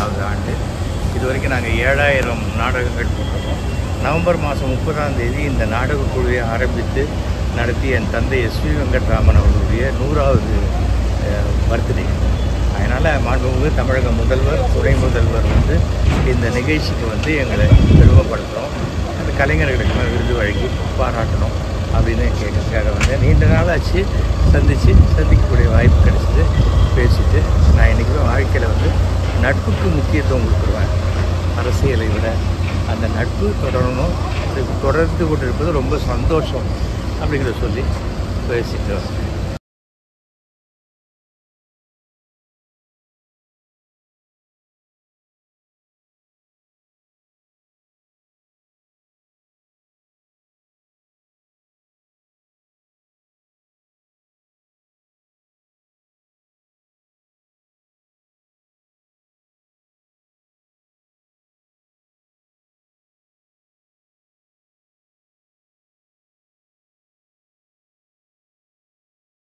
பதினேழாவது ஆண்டு இது வரைக்கும் நாங்கள் ஏழாயிரம் நாடகங்கள் போட்டிருக்கோம் நவம்பர் மாதம் முப்பதாம் தேதி இந்த நாடகக் குழுவை ஆரம்பித்து நடத்திய என் தந்தை எஸ்வி வெங்கட்ராமன் அவர்களுடைய நூறாவது பர்த்டே அதனால் மாண்புமிகு தமிழக முதல்வர் துணை முதல்வர் வந்து இந்த நிகழ்ச்சிக்கு வந்து எங்களை பெருமைப்படுத்துகிறோம் அந்த கலைஞர்களுக்கெல்லாம் விருது வழங்கி பாராட்டணும் அப்படின்னு கேட்கறதுக்காக வந்து நீண்ட நாளாச்சு சந்தித்து சந்திக்கக்கூடிய வாய்ப்பு கிடைச்சிது பேசிட்டு நான் இன்றைக்கி வாழ்க்கையில் வந்து நட்புக்கு முக்கியத்துவம் கொடுத்துருவேன் அரசியலை விட அந்த நட்பு தொடரணும் அது தொடர்ந்து கொண்டிருப்பது ரொம்ப சந்தோஷம் அப்படிங்கிறத சொல்லி பேசிட்டு வரேன்